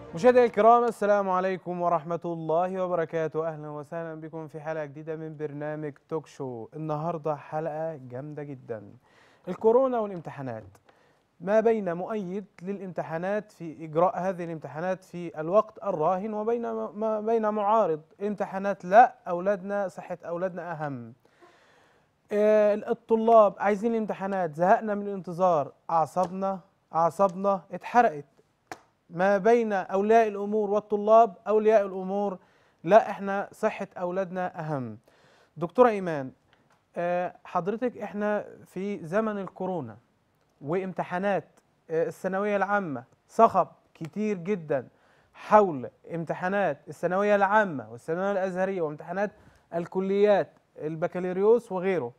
مشاهدينا الكرام السلام عليكم ورحمة الله وبركاته أهلا وسهلا بكم في حلقة جديدة من برنامج توك شو النهاردة حلقة جامدة جدا الكورونا والامتحانات ما بين مؤيد للامتحانات في إجراء هذه الامتحانات في الوقت الراهن وبين ما بين معارض امتحانات لا أولادنا صحة أولادنا أهم آه، الطلاب عايزين الامتحانات زهقنا من الانتظار أعصابنا أعصابنا اتحرقت ما بين اولياء الامور والطلاب اولياء الامور لا احنا صحه اولادنا اهم دكتوره ايمان آه، حضرتك احنا في زمن الكورونا وامتحانات آه، الثانويه العامه صخب كتير جدا حول امتحانات الثانويه العامه والثانويه الازهريه وامتحانات الكليات البكالوريوس وغيره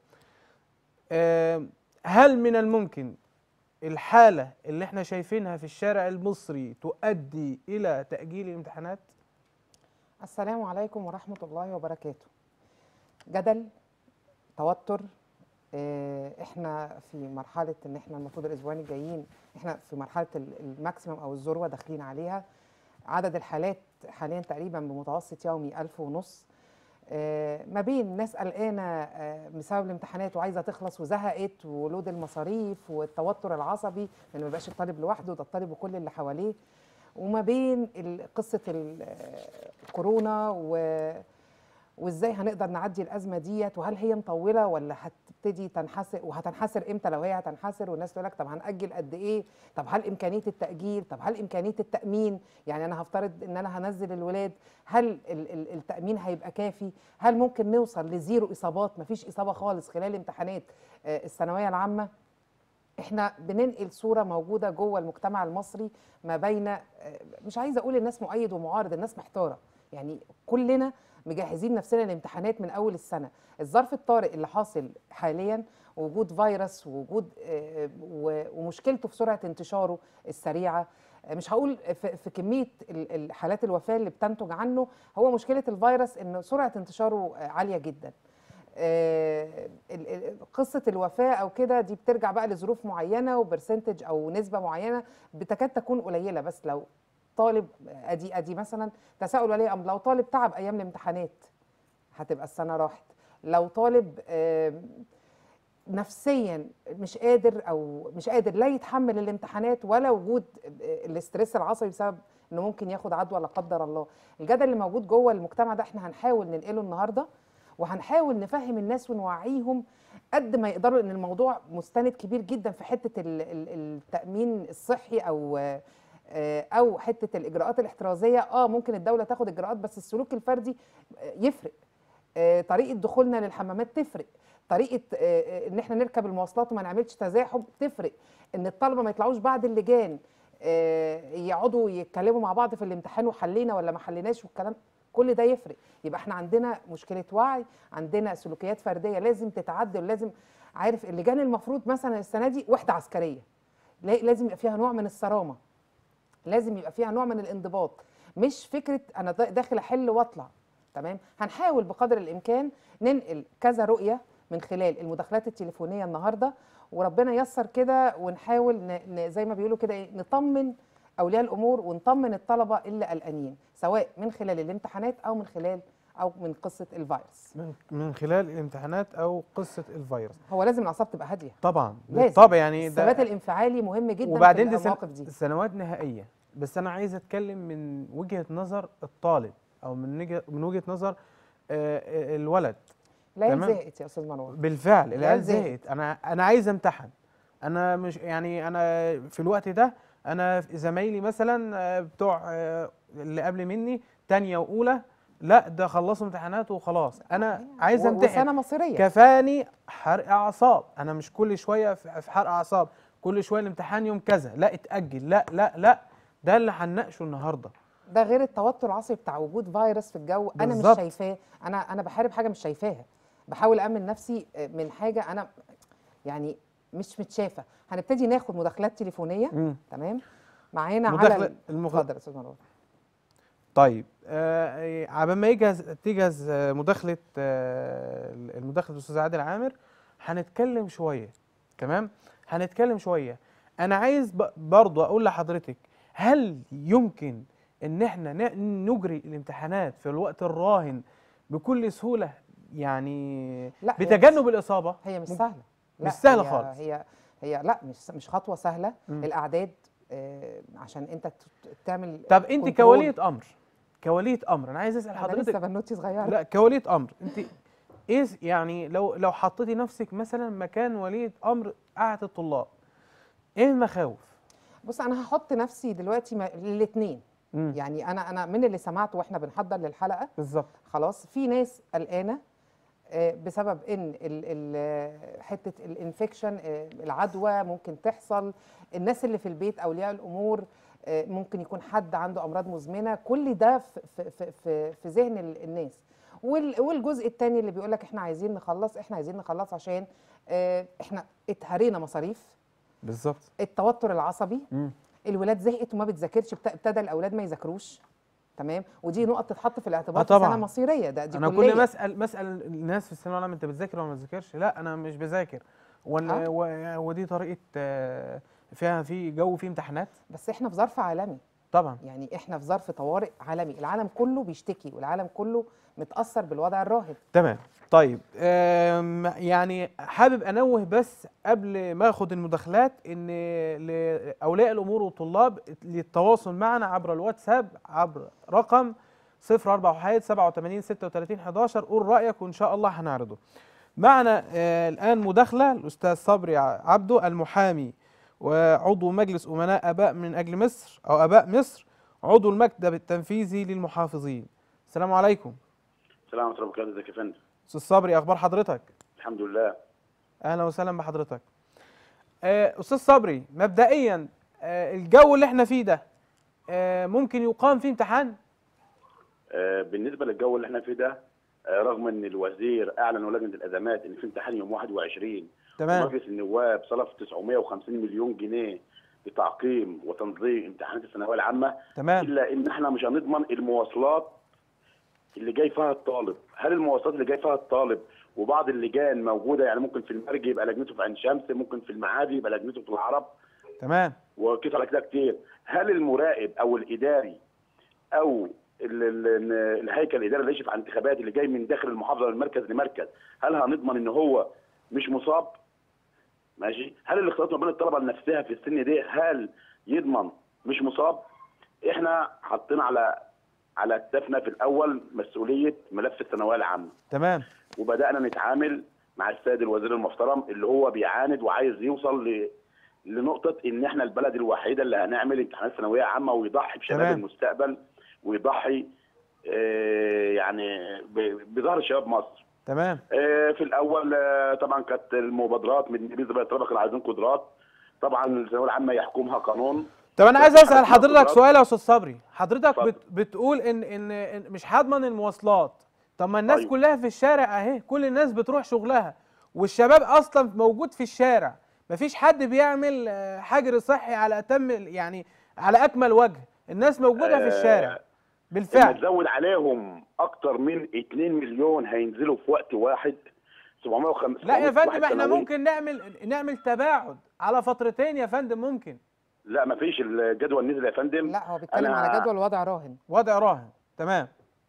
آه، هل من الممكن الحالة اللي احنا شايفينها في الشارع المصري تؤدي إلى تأجيل الامتحانات؟ السلام عليكم ورحمة الله وبركاته جدل توتر آه، احنا في مرحلة ان احنا المفروض الاسبوعين الجايين احنا في مرحلة ال- الماكسيمم او الذروة داخلين عليها عدد الحالات حاليا تقريبا بمتوسط يومي ألف ونص آه، ما بين ناس قلقانة آه، بسبب الامتحانات وعايزة تخلص وزهقت ولود المصاريف والتوتر العصبي لأن ما بقاش الطالب لوحده ده الطالب وكل اللي حواليه وما بين ال- قصة ال- آه، الكورونا و وازاي هنقدر نعدي الازمه ديت وهل هي مطوله ولا هتبتدي تنحسر وهتنحسر امتى لو هي هتنحسر والناس تقول لك طب هنأجل قد ايه طب هل امكانيه التأجيل طب هل امكانيه التأمين يعني انا هفترض ان انا هنزل الولاد هل ال- ال- التأمين هيبقى كافي هل ممكن نوصل لزيرو اصابات مفيش اصابه خالص خلال امتحانات آه، الثانويه العامه احنا بننقل صوره موجوده جوه المجتمع المصري ما بين آه، مش عايزه اقول الناس مؤيد ومعارض الناس محتاره يعني كلنا مجهزين نفسنا للامتحانات من اول السنه الظرف الطارئ اللي حاصل حاليا وجود فيروس ووجود آه، و- ومشكلته في سرعه انتشاره السريعه آه، مش هقول في في كميه ال- ال- حالات الوفاه اللي بتنتج عنه هو مشكله الفيروس ان سرعه انتشاره آه، عاليه جدا آه، ال- ال- قصه الوفاه او كده دي بترجع بقى لظروف معينه وبرسنتج او نسبه معينه بتكاد تكون قليله بس لو طالب ادي ادي مثلا تساؤل ولي امر لو طالب تعب ايام الامتحانات هتبقى السنه راحت لو طالب آم، نفسيا مش قادر او مش قادر لا يتحمل الامتحانات ولا وجود الاسترس العصبي بسبب انه ممكن ياخد عدوى لا قدر الله الجدل اللي موجود جوه المجتمع ده احنا هنحاول ننقله النهارده وهنحاول نفهم الناس ونوعيهم قد ما يقدروا ان الموضوع مستند كبير جدا في حته ال- ال- التامين الصحي او آه، او حته الاجراءات الاحترازيه اه ممكن الدوله تاخد اجراءات بس السلوك الفردي آه، يفرق آه، طريقه دخولنا للحمامات تفرق طريقه آه، آه، ان احنا نركب المواصلات وما نعملش تزاحم تفرق ان الطلبه ما يطلعوش بعد اللجان آه، يقعدوا يتكلموا مع بعض في الامتحان وحلينا ولا ما حليناش والكلام كل ده يفرق يبقى احنا عندنا مشكله وعي عندنا سلوكيات فرديه لازم تتعدل لازم عارف اللجان المفروض مثلا السنه دي وحده عسكريه لا- لازم يبقى فيها نوع من الصرامه لازم يبقى فيها نوع من الانضباط مش فكره انا دا- داخل احل واطلع تمام هنحاول بقدر الامكان ننقل كذا رؤيه من خلال المداخلات التليفونيه النهارده وربنا ييسر كده ونحاول ن... ن... زي ما بيقولوا كده ايه نطمن اولياء الامور ونطمن الطلبه اللي قلقانين سواء من خلال الامتحانات او من خلال او من قصه الفيروس من من خلال الامتحانات أو قصة الفيروس هو لازم الاعصاب تبقى هاديه طبعا لازم طبعا يعني الثبات ده الانفعالي مهم جدا وبعدين في دي سن- المواقف دي سنوات نهائية بس أنا عايز أتكلم من وجهة نظر الطالب أو من وجهة من وجهة نظر آه، آه، الولد العيال تمام. زهقت يا استاذ مروان بالفعل العيال العيال زهقت. زهقت انا انا عايز امتحن انا مش يعني انا في الوقت ده انا في زمايلي مثلا آه، بتوع آه، اللي قبل مني تانية واولى لا ده خلصوا امتحانات وخلاص انا عايز و- امتحن وسنه مصيريه كفاني حرق اعصاب انا مش كل شويه في في حرق اعصاب كل شويه الامتحان يوم كذا لا اتاجل لا لا لا ده اللي هنناقشه النهارده ده غير التوتر العصبي بتاع وجود فيروس في الجو انا بالظبط. مش شايفاه انا انا بحارب حاجه مش شايفاها بحاول امن نفسي من حاجه انا يعني مش متشافه هنبتدي ناخد مداخلات تليفونيه مم. تمام معانا على مداخله ال- المخ... اتفضل يا استاذ مروان طيب آه عبال ما يجهز تجهز آه، مداخله آه المداخله الاستاذ عادل عامر هنتكلم شويه تمام هنتكلم شويه انا عايز ب- برضو اقول لحضرتك هل يمكن ان احنا ن- نجري الامتحانات في الوقت الراهن بكل سهوله يعني لا هي بتجنب الاصابه هي مش ممكن- سهله لا مش سهلة هي خالص. هي هي لا مش مش خطوه سهله مم. الاعداد آه، عشان انت ت- تعمل طب انت كنترول. كوليه امر كوليه امر انا عايز اسال انا لسه حضرتك بنوتي صغيره لا كوليه امر انت ايه س- يعني لو لو حطيتي نفسك مثلا مكان وليه امر قاعه الطلاب ايه المخاوف بص انا هحط نفسي دلوقتي الاثنين مم. يعني انا انا من اللي سمعته واحنا بنحضر للحلقه بالظبط خلاص في ناس قلقانه آه، بسبب ان ال ال حته الانفكشن آه، العدوى ممكن تحصل الناس اللي في البيت اولياء الامور آه، ممكن يكون حد عنده امراض مزمنه كل ده في في في في, في ذهن ال- الناس وال- والجزء الثاني اللي بيقول لك احنا عايزين نخلص احنا عايزين نخلص عشان آه، احنا اتهرينا مصاريف بالظبط التوتر العصبي مم. الولاد زهقت وما بتذاكرش بت- ابتدى الاولاد ما يذاكروش تمام ودي نقط تتحط في الاعتبار آه في طبعاً. سنه مصيريه ده دي انا كلية. كل ما اسال مسال الناس في الثانويه العامه انت بتذاكر ولا ما بتذاكرش لا انا مش بذاكر ولا آه. و- ودي طريقه آه، فيها في جو فيه امتحانات بس احنا في ظرف عالمي طبعا يعني احنا في ظرف طوارئ عالمي العالم كله بيشتكي والعالم كله متاثر بالوضع الراهن تمام طيب آم، يعني حابب انوه بس قبل ما اخد المداخلات ان لاولياء الامور والطلاب للتواصل معنا عبر الواتساب عبر رقم 041 87 36 11 قول رايك وان شاء الله هنعرضه معنا آه، الان مداخله الاستاذ صبري عبده المحامي وعضو مجلس امناء اباء من اجل مصر او اباء مصر عضو المكتب التنفيذي للمحافظين السلام عليكم السلام ورحمه الله وبركاته ازيك يا فندم استاذ صبري اخبار حضرتك الحمد لله اهلا وسهلا بحضرتك آه، استاذ صبري مبدئيا آه، الجو اللي احنا فيه ده آه، ممكن يقام فيه امتحان آه، بالنسبه للجو اللي احنا فيه ده آه، رغم ان الوزير اعلن ولجنه الازمات ان في امتحان يوم 21 تمام ومجلس النواب صرف 950 مليون جنيه لتعقيم وتنظيم امتحانات الثانويه العامه تمام الا ان احنا مش هنضمن المواصلات اللي جاي فيها الطالب هل المواصلات اللي جاي فيها الطالب وبعض اللجان موجوده يعني ممكن في المرج يبقى لجنته في عين شمس ممكن في المعادي يبقى لجنته في العرب تمام وقيس على كده كتير هل المراقب او الاداري او ال- ال- الهيكل الاداري اللي يشرف على الانتخابات اللي جاي من داخل المحافظه من مركز لمركز هل هنضمن ان هو مش مصاب ماشي هل الاختلاط ما بين الطلبه نفسها في السن دي هل يضمن مش مصاب احنا حطينا على على كتافنا في الاول مسؤوليه ملف الثانويه العامه تمام وبدانا نتعامل مع السيد الوزير المحترم اللي هو بيعاند وعايز يوصل ل... لنقطه ان احنا البلد الوحيده اللي هنعمل امتحانات ثانويه عامه ويضحي بشباب تمام. المستقبل ويضحي آه، يعني ب- بظهر شباب مصر تمام آه، في الاول آه، طبعا كانت المبادرات من بالنسبه للطلبه كانوا عايزين قدرات طبعا الثانويه العامه يحكمها قانون طب انا عايز بس اسال حضرتك حضرتك قدرات. سؤال يا استاذ صبري حضرتك اتفضل. بت بتقول ان ان إن مش هضمن المواصلات طب ما الناس أيوة. كلها في الشارع اهي كل الناس بتروح شغلها والشباب اصلا موجود في الشارع مفيش حد بيعمل آه، حجر صحي على اتم ال- يعني على اكمل وجه الناس موجوده في آه، الشارع لما بالفعل تزود عليهم اكتر من 2 مليون هينزلوا في وقت واحد 750 لا يا فندم واحد احنا ثانوي. ممكن نعمل نعمل تباعد على فترتين يا فندم ممكن لا ما فيش الجدول نزل يا فندم لا هو بيتكلم أنا- على جدول وضع راهن وضع راهن تمام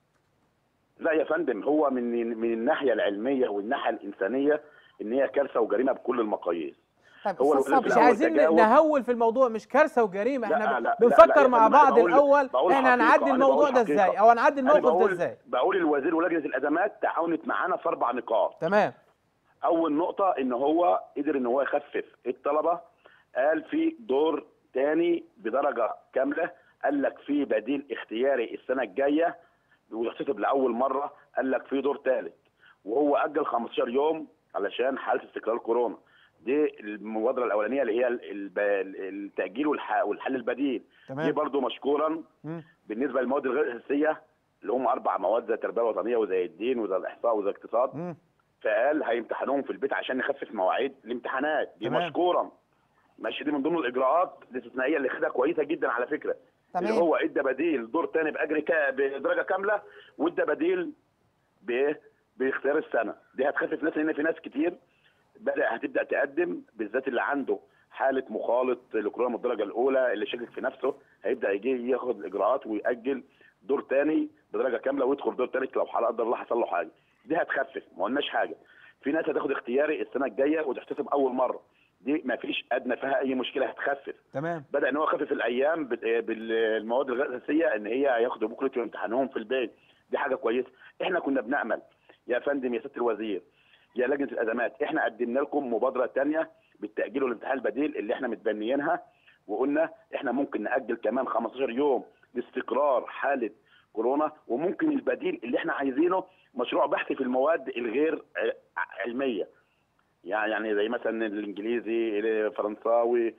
لا يا فندم هو من من الناحيه العلميه والناحيه الانسانيه ان هي كارثه وجريمه بكل المقاييس طيب هو استاذ الولاد مش لا، صبري هو عايزين التجاوز- نهول في الموضوع مش كارثه وجريمه لا، احنا لا، ب- لا، لا بنفكر يا مع فندم، أنا بعض بقول- الاول بقول احنا حقيقة، هنعدي أنا الموضوع بقول ده ازاي حقيقة. او هنعدي أنا الموقف ده بقول ازاي بقول الوزير ولجنه الازمات تعاونت معانا في اربع نقاط تمام اول نقطه ان هو قدر ان هو يخفف الطلبه قال في دور تاني بدرجه كامله قال لك في بديل اختياري السنه الجايه ويحتسب لاول مره قال لك في دور ثالث وهو اجل 15 يوم علشان حاله استقرار كورونا دي المبادره الاولانيه اللي هي ال- الب- التاجيل والح- والحل البديل دي تمام برضو مشكورا مم. بالنسبه للمواد الغير الاساسيه اللي هم اربع مواد زي التربيه الوطنيه وزي الدين وزي الاحصاء وزي الاقتصاد مم. فقال هيمتحنوهم في البيت عشان نخفف مواعيد الامتحانات دي تمام. مشكورا ماشي دي من ضمن الاجراءات الاستثنائيه اللي خدها كويسه جدا على فكره اللي تمام هو ادى بديل دور تاني باجر كا بدرجه كامله وادى بديل بايه باختيار السنه دي هتخفف ناس لان في ناس كتير بدا هتبدا تقدم بالذات اللي عنده حاله مخالط لكورونا من الدرجه الاولى اللي شاكك في نفسه هيبدا يجي ياخد الاجراءات ويأجل دور تاني بدرجه كامله ويدخل دور تالت لو لا قدر الله حصل له حاجه دي هتخفف ما قلناش حاجه في ناس هتاخد اختياري السنه الجايه وتحتسب اول مره دي ما فيش ادنى فيها اي مشكله هتخفف تمام بدا ان هو يخفف الايام بال- بالمواد الغير الاساسيه ان هي هياخدوا بكره امتحانهم في البيت دي حاجه كويسه احنا كنا بنامل يا فندم يا سياده الوزير يا لجنه الازمات احنا قدمنا لكم مبادره تانية بالتاجيل والامتحان البديل اللي احنا متبنيينها وقلنا احنا ممكن ناجل كمان 15 يوم لاستقرار حاله كورونا وممكن البديل اللي احنا عايزينه مشروع بحث في المواد الغير ع- علميه يعني يعني زي مثلا الانجليزي الفرنساوي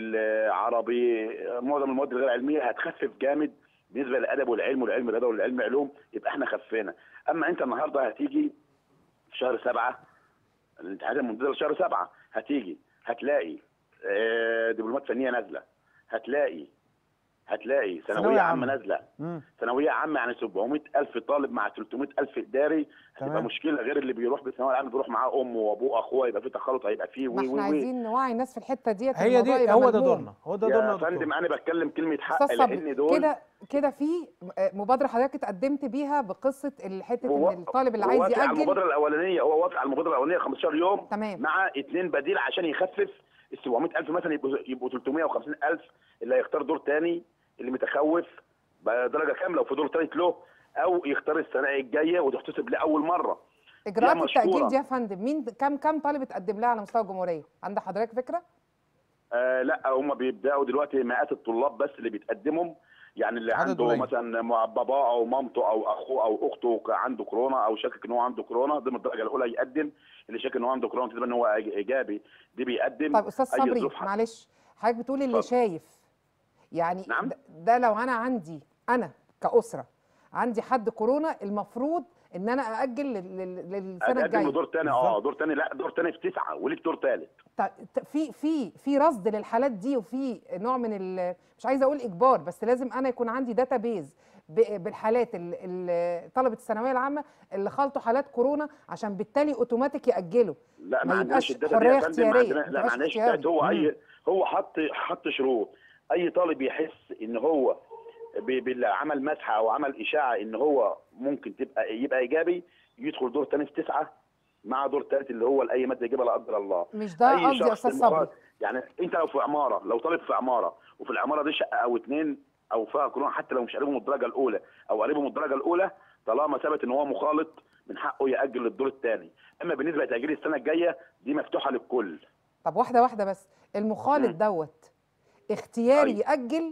العربي معظم المواد الغير علميه هتخفف جامد بالنسبه للادب والعلم والعلم رياضه والعلم علوم يبقى احنا خفينا اما انت النهارده هتيجي في شهر سبعه الامتحانات المنتظره لشهر سبعه هتيجي هتلاقي آه، دبلومات فنيه نازله هتلاقي هتلاقي ثانوية ثانويه عامة. عامه نازله مم. ثانويه عامه يعني 700 الف طالب مع 300 الف اداري هتبقى تمام. مشكله غير اللي بيروح بالثانويه العامه بيروح معاه امه وابوه اخوه يبقى في تخلط هيبقى فيه ما وي احنا وي وي عايزين نوعي الناس في الحته ديت هي الموضوع دي يبقى هو ده ملموم. دورنا هو ده دورنا يا يا دكتور. فندم انا بتكلم كلمه حق استاذ لان صبري دول كده كده في مبادره حضرتك اتقدمت بيها بقصه حته هو- ان الطالب اللي هو عايز وافق على ياجل المبادره الاولانيه هو وافق على المبادره الاولانيه 15 يوم تمام مع اثنين بديل عشان يخفف ال 700000 مثلا يبقوا يبقوا 350000 اللي هيختار دور تاني اللي متخوف بدرجه كامله وفي دور ثالث له او يختار السنه الجايه وتحتسب لاول مره اجراءات لا، التاجيل مشكورة. دي يا فندم مين كم كم طالب اتقدم لها على مستوى الجمهوريه عند حضرتك فكره آه لا هم بيبداوا دلوقتي مئات الطلاب بس اللي بيتقدموا يعني اللي عدد عنده قليل. مثلا مع باباه او مامته او اخوه او اخته ك- عنده كورونا او شاكك ان هو عنده كورونا ده من الدرجه الاولى يقدم اللي شاكك ان هو عنده كورونا تقريبا ان هو إيج- ايجابي دي بيقدم طيب استاذ أي صبري ظروف ح- معلش حضرتك بتقول اللي اتفضل. شايف يعني نعم. ده- ده لو انا عندي انا كاسره عندي حد كورونا المفروض ان انا ااجل لل- لل- للسنه اقدم له الجايه دور تاني اه بالظبط. دور تاني لا دور تاني في تسعه وليك دور ثالث طيب ت- في في في رصد للحالات دي وفي نوع من ال- مش عايزه اقول اجبار بس لازم انا يكون عندي داتا بيز بالحالات ال- ال- طلبه الثانويه العامه اللي خلطوا حالات كورونا عشان بالتالي اوتوماتيك ياجلوا لا ما ما يبقاش عندناش الداتا دي حرية يا فندم ما اختيارية، عندنا ما لا تبقاش ما عندناش اختياري. داتا هو مم. اي هو حط حط شروط اي طالب يحس ان هو ب- بالعمل مسحه او عمل اشاعه ان هو ممكن تبقى يبقى ايجابي يدخل دور تاني في تسعه مع دور ثالث اللي هو لاي ماده يجيبها لا قدر الله مش ده اي قصدي يا شخص استاذ مراد- صبري يعني انت لو في عماره لو طالب في عماره وفي العماره دي شقه او اتنين او فيها كورونا حتى لو مش قريبه من الدرجه الاولى او قريبه من الدرجه الاولى طالما ثبت ان هو مخالط من حقه ياجل للدور الثاني اما بالنسبه لتاجيل السنه الجايه دي مفتوحه للكل طب واحده واحده بس المخالط مم. دوت اختياري أيوة. ياجل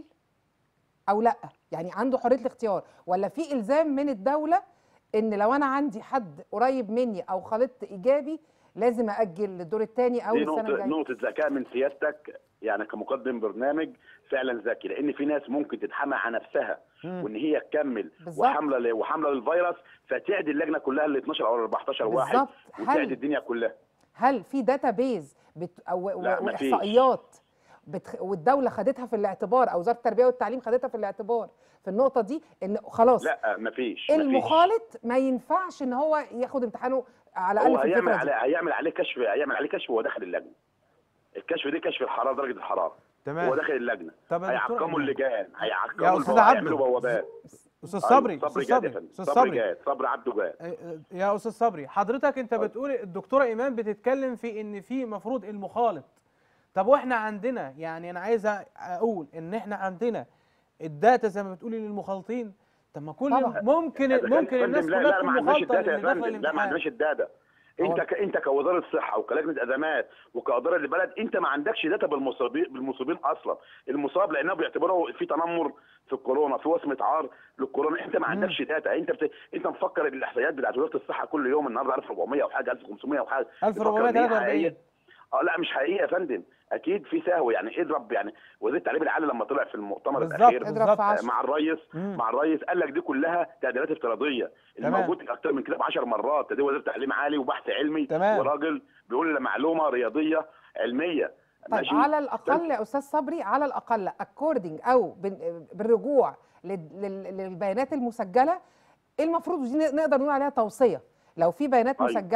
او لا يعني عنده حريه الاختيار ولا في الزام من الدوله ان لو انا عندي حد قريب مني او خلطت ايجابي لازم ااجل للدور الثاني او دي للسنه نقطة الجايه نقطة ذكاء من سيادتك يعني كمقدم برنامج فعلا ذكي لأن في ناس ممكن تتحمى على نفسها مم. وإن هي تكمل بالظبط. وحاملة ل- وحاملة للفيروس فتعدي اللجنة كلها ال 12 أو ال 14 واحد بالظبط وتعدي هل الدنيا كلها هل في داتا بيز بت او و- لا، مفيش. واحصائيات بتخ... والدوله خدتها في الاعتبار او وزاره التربيه والتعليم خدتها في الاعتبار في النقطه دي ان خلاص لا مفيش مفيش. المخالط ما ينفعش ان هو ياخد امتحانه على هو الاقل في هيعمل الفتره دي عليه هيعمل عليه كشف هيعمل عليه كشف وهو داخل اللجنة الكشف دي كشف الحرارة درجة الحرارة هو تمام داخل اللجنة طب يا دكتور هيعقموا إيمان. اللجان يا هيعقموا أستاذ البوا- عبده. هيعملوا بوابات استاذ أيوة، صبري صبري استاذ جاد يا صبري فندم استاذ صبري صبري جاد صبر عبده جاد يا استاذ صبري حضرتك انت اتفضل. بتقول الدكتوره ايمان بتتكلم في ان في مفروض المخالط طب واحنا عندنا يعني انا عايز اقول ان احنا عندنا الداتا زي ما بتقولي للمخالطين طب ما كل طبعا. ممكن إذا كان- ممكن فندم، الناس لا كلها لا تكون ما عندناش مخالطه الداتا يا اللي داخله فندم لا ما الامتحان عندناش الداتا انت هو- ك... انت كوزاره صحه وكلجنه ازمات وكاداره البلد انت ما عندكش داتا بالمصابين بالمصابين اصلا المصاب لانه بيعتبره في تنمر في الكورونا في وصمه عار للكورونا انت ما عندكش داتا انت بت... انت مفكر ان الاحصائيات بتاعت وزاره الصحه كل يوم النهارده 1400 او حاجه 1500 او حاجه مفكر إن هي 1443 حقيقية. اه لا مش حقيقيه يا فندم اكيد في سهو يعني اضرب يعني وزير التعليم العالي لما طلع في المؤتمر بالظبط الاخير اضرب بالظبط في عشرة. مع الرئيس مم. مع الرئيس قال لك دي كلها تعديلات افتراضيه تمام. الموجود اكتر من كده ب 10 مرات ده وزير تعليم عالي وبحث علمي تمام. وراجل بيقول معلومه رياضيه علميه طيب على الاقل يا استاذ صبري على الاقل اكوردنج او بن- بالرجوع لل- لل- للبيانات المسجله ايه المفروض ودي نقدر نقول عليها توصيه لو في بيانات أيوة. مسجله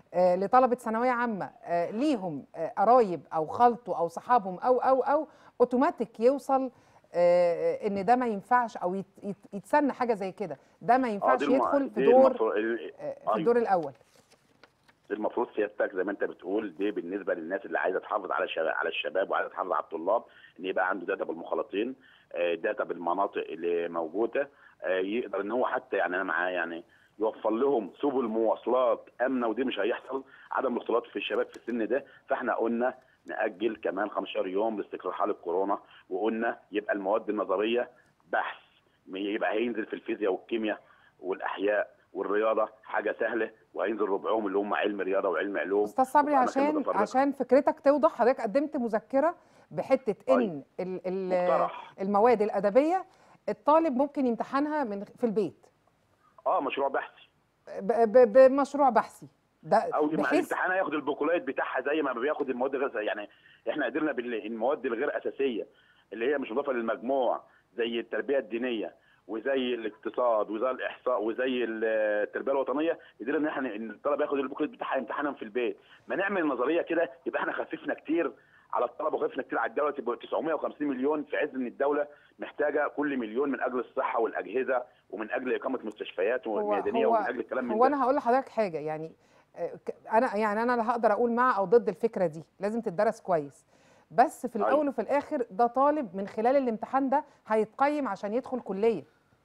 آه، لطلبه ثانويه عامه آه، ليهم آه، قرايب او خالته او صحابهم او او او اوتوماتيك يوصل آه، ان ده ما ينفعش او يت- يت- يتسنى حاجه زي كده ده ما آه، ينفعش دي الم- يدخل في دي دور المفروض- ال- آه، في أيوة. الدور الاول المفروض سيادتك زي ما انت بتقول دي بالنسبه للناس اللي عايزه تحافظ على الشباب على الشباب وعايزه تحافظ على الطلاب ان يبقى عنده داتا بالمخالطين آه، داتا بالمناطق اللي موجوده آه، يقدر ان هو حتى يعني انا معاه يعني يوفر لهم سبل مواصلات امنه ودي مش هيحصل عدم الاختلاط في الشباب في السن ده فاحنا قلنا ناجل كمان 15 يوم لاستقرار حاله كورونا وقلنا يبقى المواد النظريه بحث يبقى هينزل في الفيزياء والكيمياء والاحياء والرياضه حاجه سهله وهينزل ربعهم اللي هم علم رياضه وعلم علوم استاذ صبري وأماكن عشان متفرقة. عشان فكرتك توضح حضرتك قدمت مذكره بحته ان ال ال مقترح. المواد الادبيه الطالب ممكن يمتحنها من في البيت اه مشروع بحثي ب- ب- بمشروع بحثي ده او يبقى بحيث الامتحان هياخد البقولات بتاعها زي ما بياخد المواد الغير يعني احنا قدرنا بالمواد الغير اساسيه اللي هي مش مضافه للمجموع زي التربيه الدينيه وزي الاقتصاد وزي الاحصاء وزي التربيه الوطنيه قدرنا ان احنا ان الطلبه ياخد البوكلت بتاعها يمتحنهم في البيت ما نعمل نظريه كده يبقى احنا خففنا كتير على الطلبه وخففنا كتير على الدوله تبقى 950 مليون في عز ان الدوله محتاجه كل مليون من اجل الصحه والاجهزه ومن اجل اقامه مستشفيات هو وميدانيه هو ومن اجل الكلام من هو ده انا هقول لحضرتك حاجه يعني آه، ك- انا يعني انا لا هقدر اقول مع او ضد الفكره دي لازم تدرس كويس بس في أيوة. الاول وفي الاخر ده طالب من خلال الامتحان ده هيتقيم عشان يدخل كليه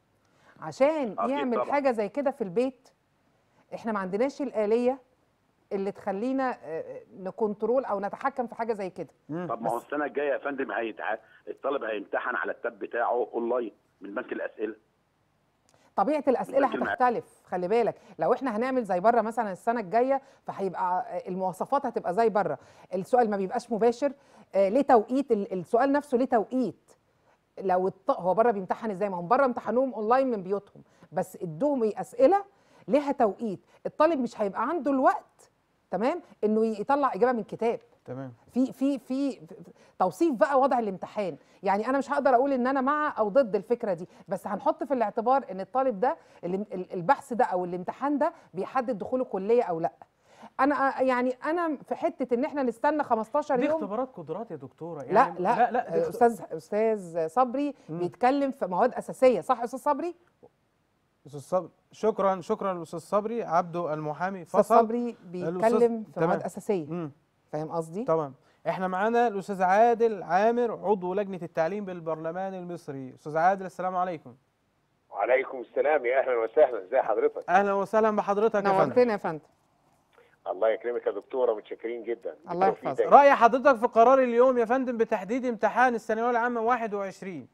عشان أكيد يعمل طبعاً. حاجه زي كده في البيت احنا ما عندناش الاليه اللي تخلينا آه، آه، نكنترول او نتحكم في حاجه زي كده مم. طب ما هو السنه الجايه يا فندم هيتع... الطالب هيمتحن على التاب بتاعه اونلاين من بنك الاسئله طبيعه الاسئله متأكد معاك. هتختلف خلي بالك لو احنا هنعمل زي بره مثلا السنه الجايه فهيبقى المواصفات هتبقى زي بره السؤال ما بيبقاش مباشر آه، ليه توقيت ال- السؤال نفسه ليه توقيت لو الط... هو بره بيمتحن ازاي ما هم بره امتحنوهم اونلاين من بيوتهم بس ادوهم اسئله ليها توقيت الطالب مش هيبقى عنده الوقت تمام انه يطلع اجابه من كتاب تمام في في في توصيف بقى وضع الامتحان يعني انا مش هقدر اقول ان انا مع او ضد الفكره دي بس هنحط في الاعتبار ان الطالب ده الام- ال- البحث ده او الامتحان ده بيحدد دخوله كليه او لا انا يعني انا في حته ان احنا نستنى 15 دي يوم اختبارات قدرات يا دكتوره لا يعني لا لا, لا دي اخت- استاذ استاذ صبري مم. بيتكلم في مواد اساسيه صح يا استاذ صبري استاذ صبري شكرا شكرا استاذ صبري عبده المحامي استاذ فصل صبري بيتكلم في تمام. مواد اساسيه مم. فاهم قصدي طبعا احنا معانا الاستاذ عادل عامر عضو لجنه التعليم بالبرلمان المصري استاذ عادل السلام عليكم وعليكم السلام يا اهلا وسهلا ازي حضرتك اهلا وسهلا بحضرتك يا فندم نورتنا يا فندم الله يكرمك يا دكتوره متشكرين جدا الله بالتوفيق يحفظك. دايما. راي حضرتك في قرار اليوم يا فندم بتحديد امتحان الثانويه العامه 21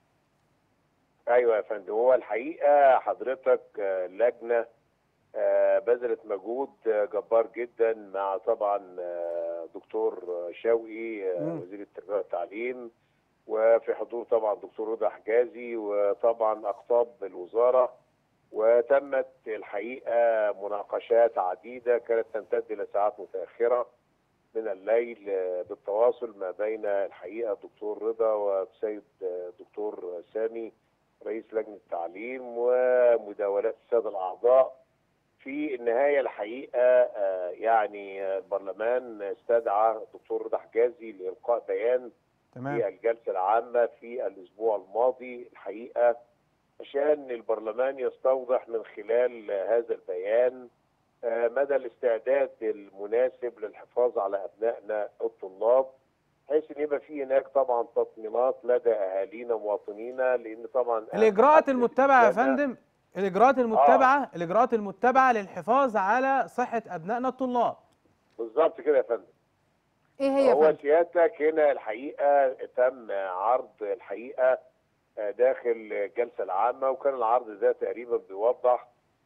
ايوه يا فندم هو الحقيقه حضرتك آه، لجنه آه، بذلت مجهود آه، جبار جدا مع طبعا آه، دكتور شوقي آه، مم. وزير التربيه والتعليم وفي حضور طبعا دكتور رضا حجازي وطبعا اقطاب الوزاره وتمت الحقيقه مناقشات عديده كانت تمتد الى ساعات متاخره من الليل آه، بالتواصل ما بين الحقيقه الدكتور رضا والسيد آه، دكتور سامي رئيس لجنه التعليم ومداولات الساده الاعضاء في النهايه الحقيقه آه، يعني آه، البرلمان استدعى الدكتور رضا حجازي لالقاء بيان تمام في الجلسه العامه في الاسبوع الماضي الحقيقه عشان البرلمان يستوضح من خلال هذا البيان آه، مدى الاستعداد المناسب للحفاظ على ابنائنا الطلاب بحيث ان يبقى في هناك طبعا تطمينات لدى اهالينا ومواطنينا لان طبعا الاجراءات المتبعه يا بالنسبة- فندم الاجراءات المتبعه الاجراءات المتبعه للحفاظ على صحه ابنائنا الطلاب بالظبط كده يا فندم ايه هي يا هو فندم سيادتك هنا الحقيقه تم عرض الحقيقه آه، داخل الجلسه العامه وكان العرض ده تقريبا بيوضح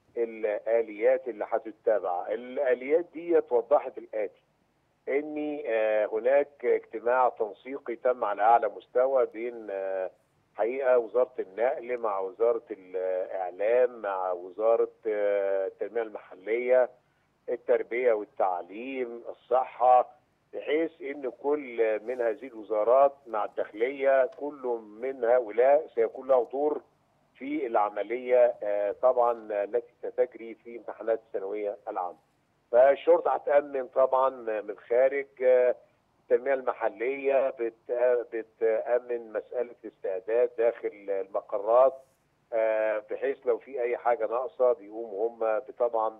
الاليات اللي هتتبع الاليات دي وضحت الاتي ان آه، هناك اجتماع تنسيقي تم على اعلى مستوى بين آه، حقيقه وزاره النقل مع وزاره الاعلام مع وزاره آه، التنميه المحليه التربيه والتعليم الصحه بحيث ان كل من هذه الوزارات مع الداخليه كل من هؤلاء سيكون له دور في العمليه آه، طبعا التي ستجري في امتحانات الثانويه العامه. فالشرطه هتامن طبعا من خارج آه، التنميه المحليه بت- بتامن مساله استعداد داخل المقرات آه، بحيث لو في اي حاجه ناقصه بيقوموا هم طبعا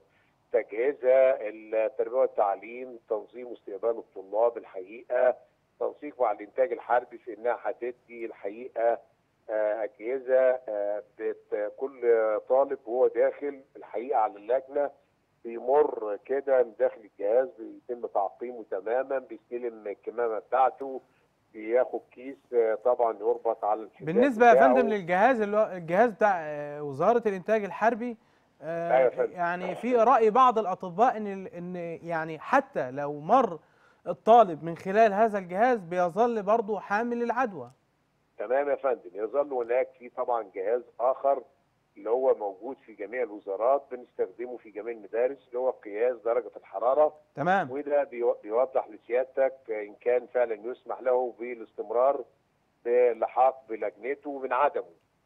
بتجهيزها التربيه والتعليم تنظيم واستقبال الطلاب الحقيقه تنسيق مع الانتاج الحربي في انها هتدي الحقيقه آه، اجهزه آه، بت- كل طالب وهو داخل الحقيقه على اللجنه بيمر كده من داخل الجهاز بيتم تعقيمه تماما بيستلم الكمامه بتاعته بياخد كيس آه، طبعا يربط على الحذاء بالنسبه يا بتاعه. فندم للجهاز اللي هو الجهاز بتاع آه، وزاره الانتاج الحربي آه، أيوة يا فندم. يعني في راي بعض الاطباء ان ال- ان يعني حتى لو مر الطالب من خلال هذا الجهاز بيظل برضه حامل العدوى تمام يا فندم يظل هناك في طبعا جهاز اخر اللي هو موجود في جميع الوزارات بنستخدمه في جميع المدارس اللي هو قياس درجه الحراره تمام وده بيو- بيوضح لسيادتك ان كان فعلا يسمح له بالاستمرار باللحاق بلجنته من عدمه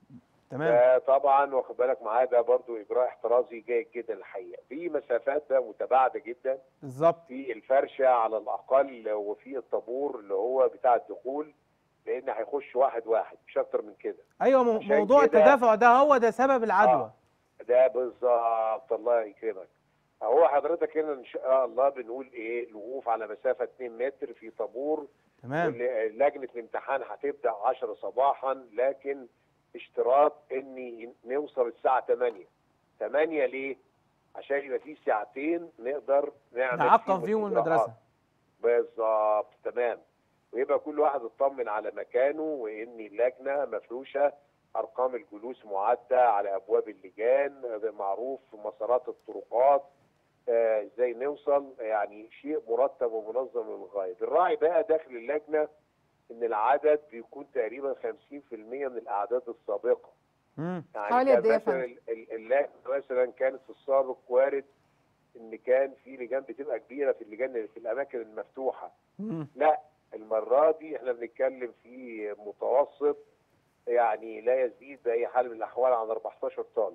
تمام طبعا واخد بالك معاه ده برضو اجراء احترازي جيد جدا الحقيقه في مسافات بقى متباعده جدا بالظبط في الفرشه على الاقل وفي الطابور اللي هو بتاع الدخول لان هيخش واحد واحد مش اكتر من كده ايوه مو- عشان موضوع كده- التدافع ده هو ده سبب العدوى آه. ده بالظبط الله يكرمك هو حضرتك هنا ان شاء الله بنقول ايه الوقوف على مسافه 2 متر في طابور تمام واللي- لجنه الامتحان هتبدا 10 صباحا لكن اشتراط ان نوصل الساعه 8 8 ليه؟ عشان يبقى في ساعتين نقدر نعمل نعقب فيهم الإجراءات. المدرسه بالظبط تمام ويبقى كل واحد اطمن على مكانه وان اللجنه مفروشه ارقام الجلوس معده على ابواب اللجان ده معروف مسارات الطرقات آه، ازاي نوصل يعني شيء مرتب ومنظم للغايه بنراعي بقى داخل اللجنه ان العدد بيكون تقريبا 50% من الاعداد السابقه مم. يعني حوالي قد إيه يا كان مثلا ال- ال- اللجنه مثلا كانت في السابق وارد ان كان في لجان بتبقى كبيره في اللجان في الاماكن المفتوحه مم. لا المره دي احنا بنتكلم في متوسط يعني لا يزيد باي حال من الاحوال عن 14 طالب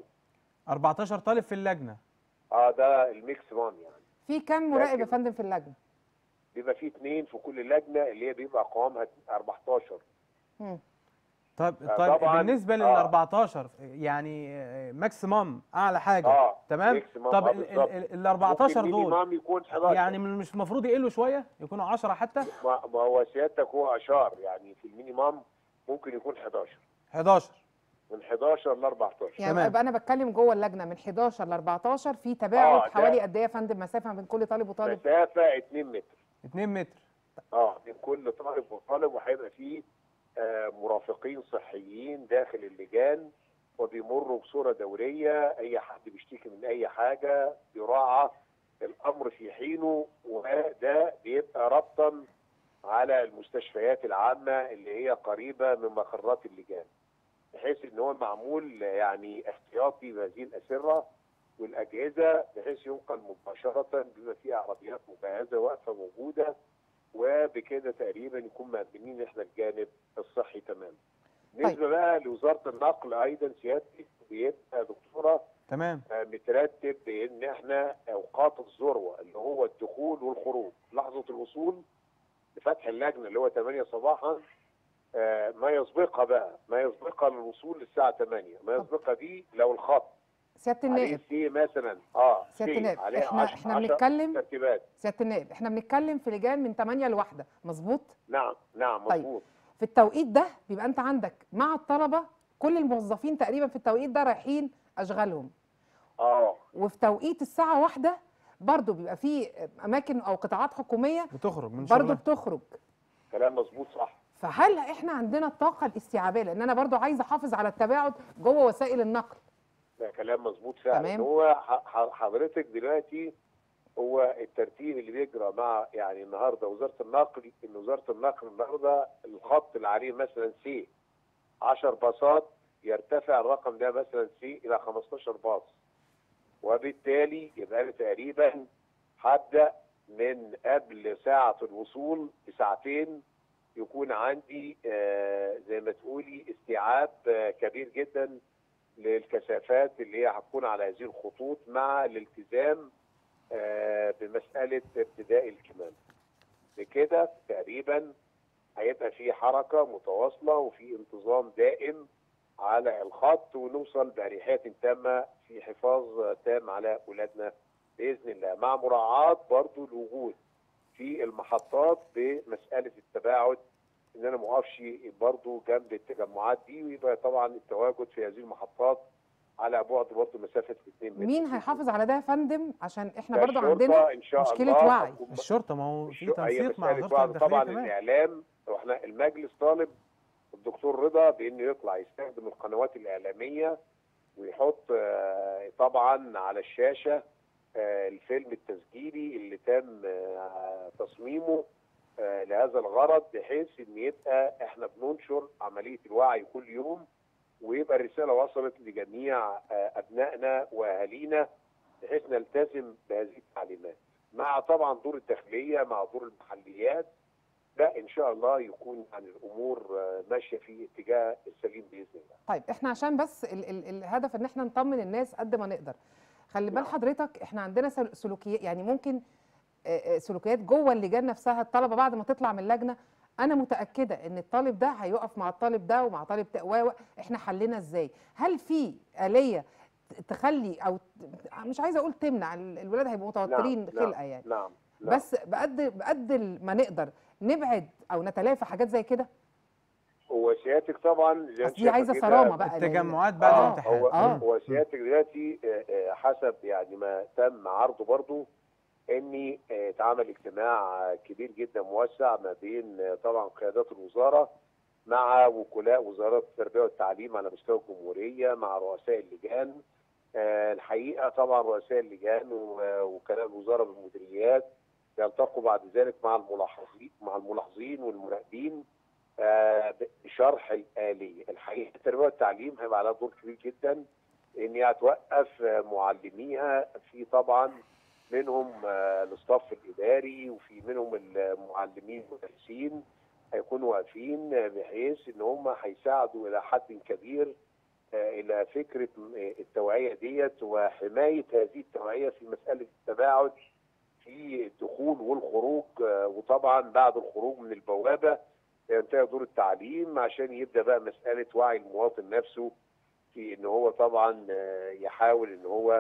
14 طالب في اللجنه اه ده الميكسيموم يعني في كام مراقب يا لكن- فندم في اللجنه بيبقى في اثنين في كل لجنه اللي هي بيبقى قوامها 14 مم. طيب آه، طيب طبعاً، بالنسبه لل آه. 14 يعني آه، ماكسيمم اعلى حاجه اه تمام maximum، طب آه، ال- بالظبط. ال ال 14 ممكن دول minimum يكون 11 يعني من- مش المفروض يقلوا شويه يكونوا 10 حتى ما ما هو سيادتك هو اشار يعني في المينيمم ممكن يكون 11 11 من 11 ل 14 يعني تمام. يبقى انا بتكلم جوه اللجنه من 11 ل 14 في تباعد آه، ده- حوالي قد ايه يا فندم مسافه بين كل طالب وطالب مسافه 2 متر 2 متر اه من كل طالب وطالب وهيبقى فيه آه مرافقين صحيين داخل اللجان وبيمروا بصوره دوريه اي حد بيشتكي من اي حاجه يراعى الامر في حينه وده بيبقى ربطا على المستشفيات العامه اللي هي قريبه من مقرات اللجان بحيث ان هو معمول يعني احتياطي بهذه الاسره والاجهزه بحيث ينقل مباشره بما فيه عربيات مجهزه واقفه موجوده وبكده تقريبا يكون مأمنين احنا الجانب الصحي تماما. بالنسبه بقى لوزاره النقل ايضا سيادتك بيبقى دكتوره تمام آه، مترتب بان احنا اوقات الذروه اللي هو الدخول والخروج لحظه الوصول لفتح اللجنه اللي هو 8 صباحا آه، ما يسبقها بقى ما يسبقها للوصول للساعه 8 ما يسبقها دي لو الخط سياده عليه النائب سي مثلا اه سيادة سي النائب، عليه إحنا- 10 إحنا 10 بنتكلم- ترتيبات سياده النائب احنا بنتكلم في لجان من 8 لواحده مظبوط نعم نعم طيب. مظبوط في التوقيت ده بيبقى انت عندك مع الطلبه كل الموظفين تقريبا في التوقيت ده رايحين اشغالهم اه وفي توقيت الساعه واحدة برضو بيبقى في اماكن او قطاعات حكوميه بتخرج من برضو شغلها بتخرج كلام مظبوط صح فهل احنا عندنا الطاقه الاستيعابيه لان انا برضو عايزه احافظ على التباعد جوه وسائل النقل ده كلام مظبوط فعلا تمام. هو ح- ح- حضرتك دلوقتي هو الترتيب اللي بيجرى مع يعني النهارده وزاره النقل ان وزاره النقل النهارده الخط اللي عليه مثلا سي 10 باصات يرتفع الرقم ده مثلا سي الى 15 باص وبالتالي يبقى انا تقريبا هبدا من قبل ساعه الوصول بساعتين يكون عندي آه زي ما تقولي استيعاب آه كبير جدا للكثافات اللي هي هتكون على هذه الخطوط مع الالتزام آه، بمساله ابتداء الكمام بكده تقريبا هيبقى في حركه متواصله وفي انتظام دائم على الخط ونوصل باريحيه تامه في حفاظ تام على اولادنا باذن الله مع مراعاه برضو الوجود في المحطات بمساله التباعد ان انا ما اقفش برضو جنب التجمعات دي ويبقى طبعا التواجد في هذه المحطات على بعد برضو مسافه 2 متر مين هيحافظ على ده يا فندم عشان احنا ده برضو الشرطة عندنا إن شاء مشكلة الله وعي. هتكون الشرطه ما هو في الشو- هي تنسيق مع مسألة وزاره وعي. الداخليه طبعا كمان الاعلام واحنا المجلس طالب الدكتور رضا بانه يطلع يستخدم القنوات الاعلاميه ويحط آه، طبعا على الشاشه آه، الفيلم التسجيلي اللي تم آه، تصميمه آه، لهذا الغرض بحيث ان يبقى احنا بننشر عمليه الوعي كل يوم ويبقى الرساله وصلت لجميع آه، ابنائنا واهالينا بحيث نلتزم بهذه التعليمات مع طبعا دور الداخليه مع دور المحليات لا ان شاء الله يكون يعني الامور آه، ماشيه في اتجاه السليم باذن الله طيب احنا عشان بس ال ال الهدف ان احنا نطمن الناس قد ما نقدر خلي بال نعم. حضرتك احنا عندنا سل- سلوكيات يعني ممكن آه، آه، سلوكيات جوه اللجان نفسها الطلبه بعد ما تطلع من اللجنه انا متاكده ان الطالب ده هيقف مع الطالب ده ومع طالب ده و- و- احنا حلنا ازاي هل في اليه ت- تخلي او ت- مش عايزه اقول تمنع ال- الولاد هيبقوا متوترين نعم، خلقه يعني نعم نعم. بس بقد بقد ما نقدر نبعد او نتلافى حاجات زي كده وسيادتك طبعا زي ما اصل دي عايزه شايفة كده، صرامه بقى لأن- التجمعات بعد آه، الامتحان هو آه. هو سيادتك دلوقتي آه، آه، حسب يعني ما تم عرضه برضه ان آه، اتعمل اجتماع آه، كبير جدا موسع ما بين آه، طبعا قيادات الوزاره مع وكلاء وزاره التربيه والتعليم على مستوى الجمهوريه مع رؤساء اللجان آه، الحقيقه طبعا رؤساء اللجان ووكلاء الوزاره بالمديريات يلتقوا بعد ذلك مع الملاحظين مع الملاحظين والمراقبين آه، بشرح الآلية الحقيقة التربية والتعليم هيبقى عليها دور كبير جدا إن هي توقف آه، معلميها في طبعا منهم آه، الاستاف الإداري وفي منهم المعلمين المدرسين هيكونوا واقفين آه، بحيث إن هم هيساعدوا إلى حد كبير آه، إلى فكرة آه، التوعية ديت وحماية هذه التوعية في مسألة التباعد في الدخول والخروج آه، وطبعا بعد الخروج من البوابة ينتهي دور التعليم عشان يبدا بقى مساله وعي المواطن نفسه في ان هو طبعا آه، يحاول ان هو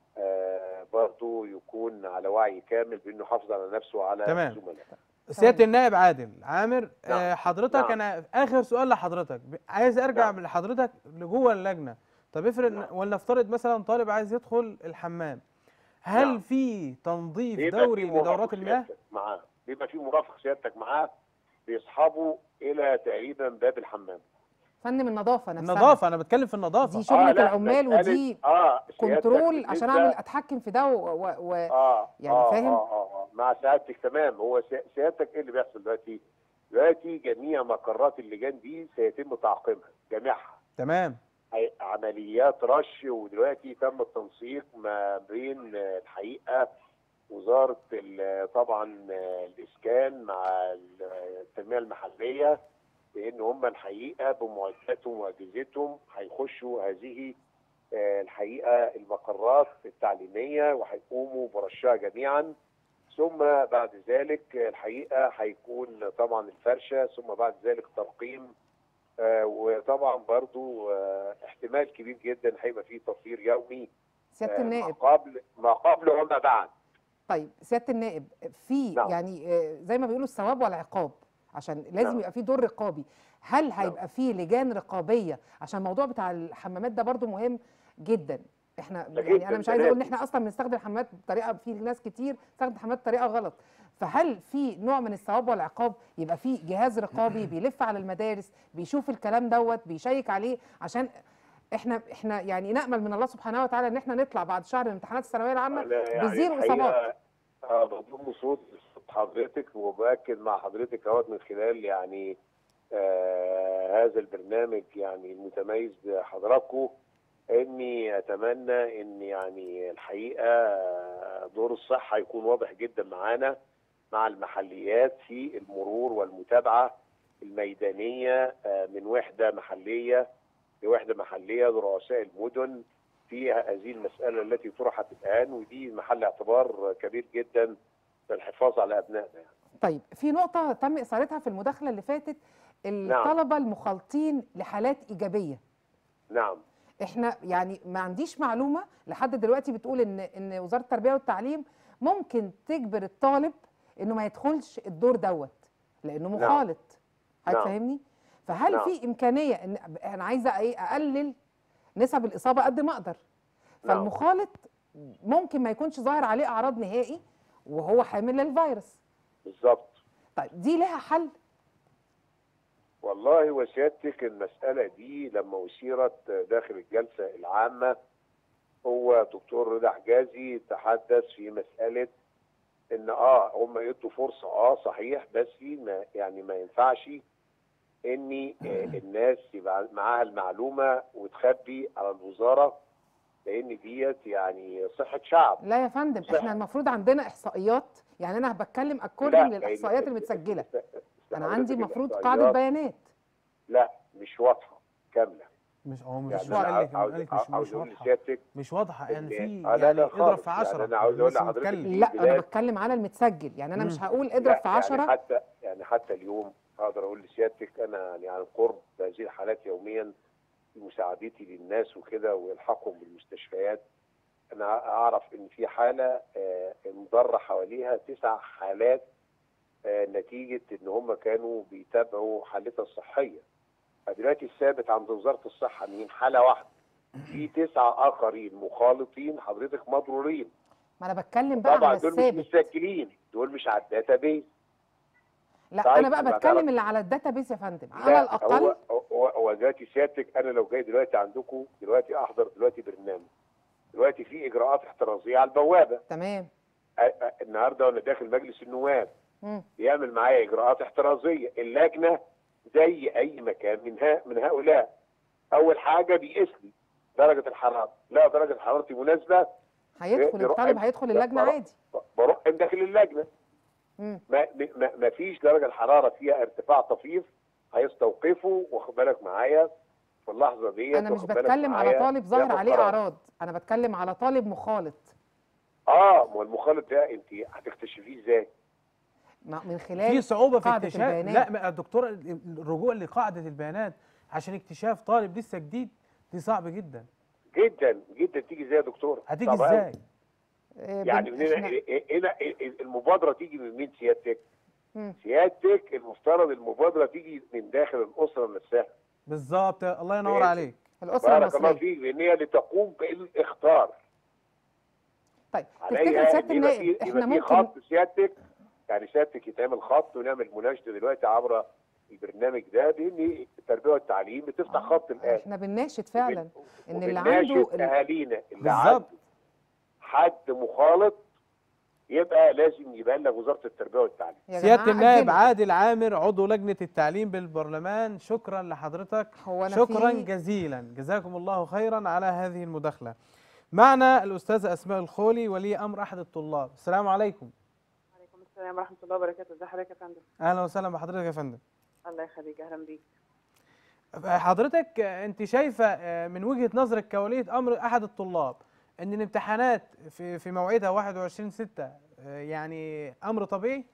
آه، برضه يكون على وعي كامل بانه يحافظ على نفسه وعلى تمام. زملائه. سياده النائب عادل عامر آه، نعم. حضرتك نعم. انا اخر سؤال لحضرتك ب- عايز ارجع نعم. لحضرتك لجوه اللجنه طب افرض نعم. ولنفترض مثلا طالب عايز يدخل الحمام هل نعم. في تنظيف بيبقى دوري في مرافق لدورات المياه سيادتك معاه بيبقى في مرافق سيادتك معاه بيصحبوا الى تقريبا باب الحمام فندم النظافه نفسها النظافه انا بتكلم في النظافه دي شغلة لا، العمال مسألة- ودي اه سيادتك كنترول عشان بالنسبة- اعمل اتحكم في ده و, و, و اه يعني آه فاهم؟ آه آه آه. مع سعادتك تمام هو سي- سيادتك ايه اللي بيحصل دلوقتي؟ دلوقتي جميع مقرات اللجان دي سيتم تعقيمها جميعها تمام هي- عمليات رش ودلوقتي تم التنسيق ما بين آه، الحقيقه وزاره ال- طبعا آه، الاسكان مع ال- التنميه المحليه بان هم الحقيقه بمعداتهم واجهزتهم هيخشوا هذه آه، الحقيقه المقرات التعليميه وهيقوموا برشها جميعا ثم بعد ذلك الحقيقه هيكون طبعا الفرشه ثم بعد ذلك ترقيم آه، وطبعا برضو آه، احتمال كبير جدا هيبقى فيه تطهير يومي سياده آه، ما النائب قبل ما قبل وما بعد طيب سياده النائب في نعم. يعني آه، زي ما بيقولوا الثواب والعقاب عشان لازم نعم. يبقى في دور رقابي هل هيبقى في لجان رقابيه عشان الموضوع بتاع الحمامات ده برضو مهم جدا احنا ده يعني جداً، انا مش ده عايزه اقول ان لازم. احنا اصلا بنستخدم الحمامات بطريقه في ناس كتير بتستخدم الحمامات بطريقه غلط فهل في نوع من الثواب والعقاب يبقى في جهاز رقابي بيلف على المدارس بيشوف الكلام دوت بيشيك عليه عشان احنا احنا يعني نامل من الله سبحانه وتعالى ان احنا نطلع بعد شهر من امتحانات الثانويه العامه أنا يعني بزيرو الحقيقة، اصابات اه بضم صوت صوت حضرتك وباكد مع حضرتك اهوت من خلال يعني آه هذا البرنامج يعني المتميز بحضراتكم اني اتمنى ان يعني الحقيقه آه، دور الصحه يكون واضح جدا معانا مع المحليات في المرور والمتابعه الميدانيه آه، من وحده محليه لوحده محليه لرؤساء المدن في هذه المساله التي طرحت الان ودي محل اعتبار كبير جدا في الحفاظ على ابنائنا يعني. طيب في نقطة تم إثارتها في المداخلة اللي فاتت الطلبة المخالطين لحالات إيجابية نعم احنا يعني ما عنديش معلومة لحد دلوقتي بتقول ان ان وزارة التربية والتعليم ممكن تجبر الطالب انه ما يدخلش الدور دوت لانه نعم. مخالط حضرتك نعم. فاهمني فهل نعم. في امكانية ان انا عايزة ايه اقلل نسب الاصابة قد ما اقدر نعم. فالمخالط ممكن ما يكونش ظاهر عليه اعراض نهائي وهو حامل للفيروس بالظبط طيب دي لها حل والله وسيادتك المسألة دي لما أثيرت داخل الجلسة العامة هو دكتور رضا حجازي تحدث في مسألة إن آه هم يدوا فرصة آه صحيح بس ما يعني ما ينفعش إن آه، الناس يبقى معاها المعلومة وتخبي على الوزارة لأن ديت يعني صحة شعب لا يا فندم صح. احنا المفروض عندنا احصائيات يعني انا بتكلم لا، اكوردنج لأن- للاحصائيات المتسجله انا حضرتك عندي المفروض الإحصائيات- قاعده بيانات لا مش واضحة كاملة مش هو مش يعني مش أنا قال لك عاوز قال لك مش عاوز مش أقول واضحه لسيادتك مش واضحه يعني في إن- آه، لا، يعني لا اضرب خالص. في يعني 10 أنا عاوز أقول لسه لحضرتك متكلم. في لا انا بلاد- بتكلم على المتسجل يعني انا مش مم. هقول لا، اضرب في يعني 10 حتى يعني حتى اليوم اقدر اقول لسيادتك انا يعني عن قرب هذه الحالات يوميا في مساعدتي للناس وكده والحاقهم بالمستشفيات انا اعرف ان في حاله آه، مضر حواليها تسع حالات آه، نتيجه ان هم كانوا بيتابعوا حالتها الصحيه فدلوقتي الثابت عند وزاره الصحه من حاله واحده في تسعه اخرين مخالطين حضرتك مضرورين ما انا بتكلم بقى طبعا على دول مش الثابت مسجلين دول مش على الداتا بيز لا طيب، انا بقى يبقى بتكلم تعرف- اللي على الداتا بيز يا فندم على لا، الاقل هو هو هو دلوقتي سيادتك انا لو جاي دلوقتي عندكم دلوقتي احضر دلوقتي برنامج دلوقتي في اجراءات احترازيه على البوابه تمام أ- أ- النهارده وانا داخل مجلس النواب مم. بيعمل معايا اجراءات احترازيه اللجنه زي اي مكان من ها من هؤلاء اول حاجه بيقيس لي درجه الحراره لا درجه حرارتي مناسبه هيدخل بيروح- الطالب هيدخل اللجنه بروح- عادي بروح داخل اللجنه مم. ما ما ما فيش درجه الحراره فيها ارتفاع طفيف هيستوقفوا واخد بالك معايا في اللحظه دي انا مش بتكلم على طالب ظاهر عليه اعراض انا بتكلم على طالب مخالط اه ما هو المخالط ده انت هتكتشفيه ازاي؟ ما- من في خلال صعوبه في قاعدة اكتشاف البيانات. لا ما- الدكتور الرجوع لقاعده البيانات عشان اكتشاف طالب لسه جديد دي صعب جدا جدا جدا تيجي ازاي يا دكتور؟ هتيجي طب ازاي آه، يعني بن- من هنا إحنا- هنا المبادره تيجي من مين سيادتك؟ مم. سيادتك المفترض المبادره تيجي من داخل الاسره نفسها بالظبط الله ينور إيه؟ عليك الاسره بارك الله المصريه فيك لان هي لتقوم بالاخطار طيب عليها تفتكر سياده إن يبقى النائب في- احنا يبقى في ممكن خط سيادتك يعني سيادتك يتعمل خط ونعمل مناشده دلوقتي عبر البرنامج ده لان التربيه والتعليم بتفتح خط الان احنا بنناشد فعلا ان اللي وبنناشد عنده ال- اهالينا اللي بالظبط. عنده حد مخالط يبقى لازم يبلغ وزاره التربيه والتعليم يا سياده جماعة النائب أجلوا. عادل عامر عضو لجنه التعليم بالبرلمان شكرا لحضرتك هو أنا شكرا في- جزيلا جزاكم الله خيرا على هذه المداخله معنا الاستاذه اسماء الخولي ولي امر احد الطلاب السلام عليكم وعليكم السلام ورحمة الله وبركاته، ازي حضرتك يا فندم؟ اهلا وسهلا بحضرتك يا فندم الله يخليك أهلا بيك. حضرتك انت شايفه آه، من وجهه نظرك كوليه امر احد الطلاب ان الامتحانات في في موعدها 21 6 يعني امر طبيعي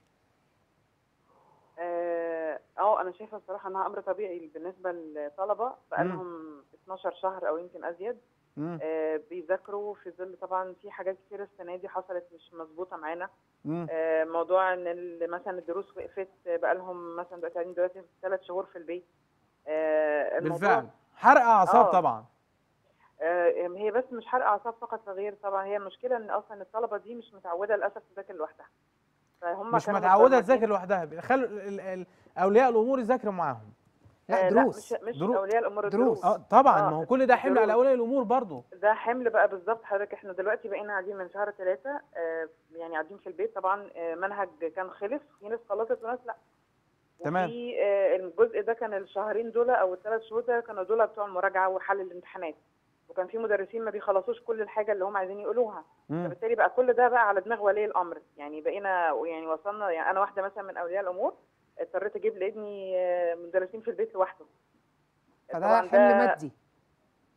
اه آه، أنا شايفة الصراحة إنها أمر طبيعي بالنسبة للطلبة بقالهم 12 شهر أو يمكن أزيد مم. آه بيذاكروا في ظل طبعا في حاجات كتير السنة دي حصلت مش مظبوطة معانا مم. آه موضوع إن ال- مثلا الدروس وقفت بقالهم مثلا دلوقتي قاعدين دلوقتي ثلاث شهور في البيت. آه الموضوع بالفعل حرق اعصاب آه. طبعا آه، هي بس مش حرق اعصاب فقط لا غير طبعا هي المشكله ان اصلا الطلبه دي مش متعوده للاسف تذاكر لوحدها فهم مش كانوا متعوده متبرمجين- تذاكر لوحدها خلوا ال- ال- اولياء الامور يذاكروا معاهم لا آه، دروس مش مش درو- اولياء الامور دروس. الدروس اه طبعا آه، ما هو كل ده حمل على دروس. اولياء الامور برضه ده حمل بقى بالظبط حضرتك احنا دلوقتي بقينا قاعدين من شهر ثلاثة آه يعني قاعدين في البيت طبعا آه منهج كان خلص في ناس خلصت وناس لا تمام. وفي آه الجزء ده كان الشهرين دول او الثلاث شهور ده كانوا دول بتوع المراجعه وحل الامتحانات وكان في مدرسين ما بيخلصوش كل الحاجه اللي هم عايزين يقولوها مم. فبالتالي بقى كل ده بقى على دماغ ولي الامر يعني بقينا يعني وصلنا يعني انا واحده مثلا من اولياء الامور اضطريت اجيب لابني آه، مدرسين في البيت لوحده فده طبعاً حمل مادي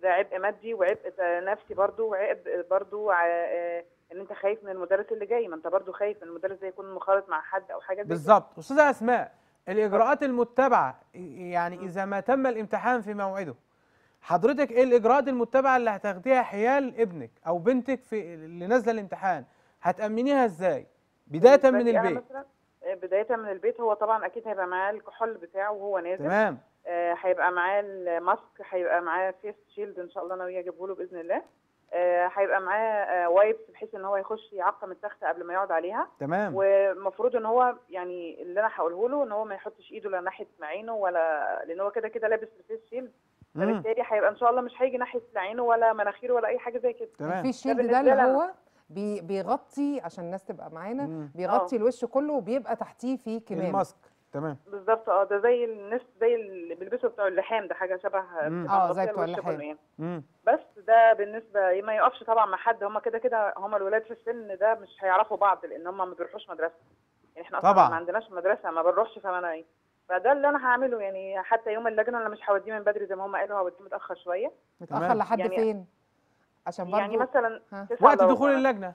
ده عبء مادي وعبء ت- نفسي برضو وعبء برضو ع- آه، ان انت خايف من المدرس اللي جاي ما انت برضو خايف ان المدرس ده يكون مخالط مع حد او حاجه زي كده. بالظبط استاذه اسماء الاجراءات المتبعه يعني اذا ما تم الامتحان في موعده حضرتك ايه الاجراءات المتبعه اللي هتاخديها حيال ابنك او بنتك في اللي نازله الامتحان هتامنيها ازاي بدايه بالنسبة من لي أنا البيت مثلا آه، بدايه من البيت هو طبعا اكيد هيبقى معاه الكحول بتاعه وهو نازل تمام آه، هيبقى معاه الماسك هيبقى معاه فيس شيلد ان شاء الله ناويه اجيبه له باذن الله آه، هيبقى معاه وايبس بحيث ان هو يخش يعقم التخته قبل ما يقعد عليها تمام والمفروض ان هو يعني اللي انا هقوله له ان هو ما يحطش ايده لا ناحيه عينه ولا لان هو كده كده لابس الفيس شيلد مم. فبالتالي هيبقى ان شاء الله مش هيجي ناحيه لا عينه ولا مناخيره ولا اي حاجه زي كده تمام في الشيلد ده بالنسبة اللي لي أنا. هو بي بيغطي عشان الناس تبقى معانا مم. بيغطي الوش كله وبيبقى تحتيه فيه كمام الماسك تمام بالظبط اه ده زي الناس زي اللي بيلبسوا بتوع اللحام ده حاجه شبه مم. بتبقى آه، زي مغطية بتوع الوش اللحام. كله يعني. مم. بس ده بالنسبه ما يقفش طبعا مع حد هم كده كده هم الولاد في السن ده مش هيعرفوا بعض لان هم ما بيروحوش مدرسه يعني احنا اصلا طبعاً. ما عندناش مدرسه ما بنروحش فانا ايه فده اللي انا هعمله يعني حتى يوم اللجنه انا مش هوديه من بدري زي ما هم قالوا هوديه متاخر شويه متاخر تمام. لحد يعني- فين عشان برضو يعني مثلا ها. 9 وقت إلا دخول ربع. اللجنه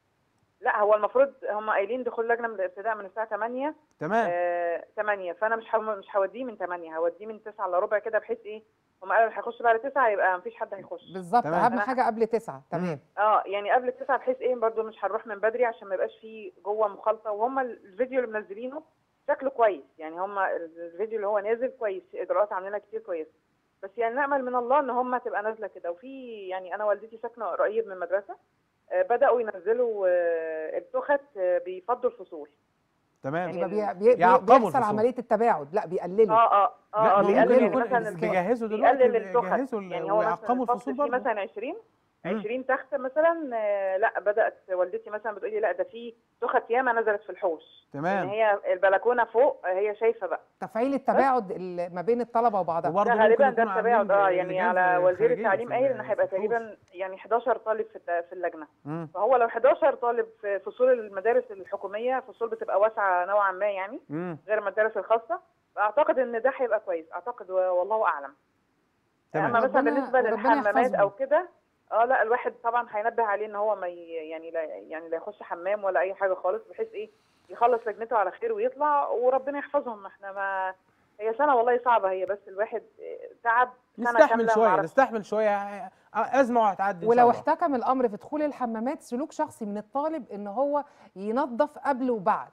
لا هو المفروض هم قايلين دخول اللجنه من الابتداء من الساعه 8 تمام آه 8 فانا مش هو مش هوديه من 8 هوديه من 9 الا ربع كده بحيث ايه هم قالوا هيخش بعد 9 يبقى مفيش حد هيخش بالظبط تمام. اهم أنا- حاجه قبل تسعة تمام اه يعني قبل التسعة بحيث ايه برضو مش هنروح من بدري عشان ما يبقاش فيه جوه مخالطه وهم الفيديو اللي منزلينه شكله كويس يعني هم الفيديو اللي هو نازل كويس في اجراءات عاملينها كتير كويس بس يعني نامل من الله ان هم تبقى نازله كده وفي يعني انا والدتي ساكنه قريب من مدرسه آه بداوا ينزلوا آه التخت آه بيفضوا الفصول تمام يعني يبقى بي بي يعقموا بيحصل الفصول. عمليه التباعد لا بيقللوا اه اه لا اه اه ما ممكن بيقلل يكون مثلا بيجهزوا دلوقتي بيقلل التخت بيجهزوا يعني هو مثلا ويعقموا الفصل الفصول فيه برضه مثلا 20 مم. 20 تخت مثلا آه، لا بدات والدتي مثلا بتقولي لا ده في تخت ياما نزلت في الحوش ان تمام هي البلكونه فوق آه، هي شايفه بقى تفعيل التباعد ال- ما بين الطلبه وبعضها وبرضه ده ممكن غالبا ده يكونوا التباعد اه عاملين يعني لجان على وزير خارجية التعليم في قايل ال- ان هيبقى في الحوش. تقريبا يعني 11 طالب في الت- في اللجنه مم. فهو لو 11 طالب في فصول المدارس الحكوميه فصول بتبقى واسعه نوعا ما يعني مم. غير المدارس الخاصه فاعتقد ان ده هيبقى كويس اعتقد و- والله اعلم تمام. اما مثلا ربنا- بالنسبه ربنا للحمامات يحفظهم. او كده اه لا الواحد طبعا هينبه عليه ان هو ما ي- يعني لا يعني لا يخش حمام ولا اي حاجه خالص بحيث ايه يخلص لجنته على خير ويطلع وربنا يحفظهم احنا ما هي سنه والله صعبه هي بس الواحد إيه، تعب سنه نستحمل كامله شويه معرفش. نستحمل شويه ازمه وهتعدي ان ولو شاء الله احتكم الامر في دخول الحمامات سلوك شخصي من الطالب ان هو ينظف قبل وبعد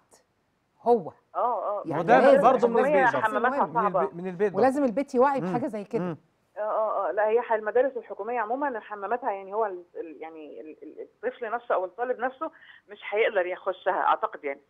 هو اه اه يعني وده لازم برضه عشان من هي البيت شخص حماماتها مهم. من صعبه البيت, من البيت برضه. ولازم البيت يوعي مم. بحاجه زي كده مم. اه اه اه لا هي ح- المدارس الحكوميه عموما حماماتها يعني هو ال- ال- يعني ال- ال- الطفل نفسه او الطالب نفسه مش هيقدر يخشها اعتقد يعني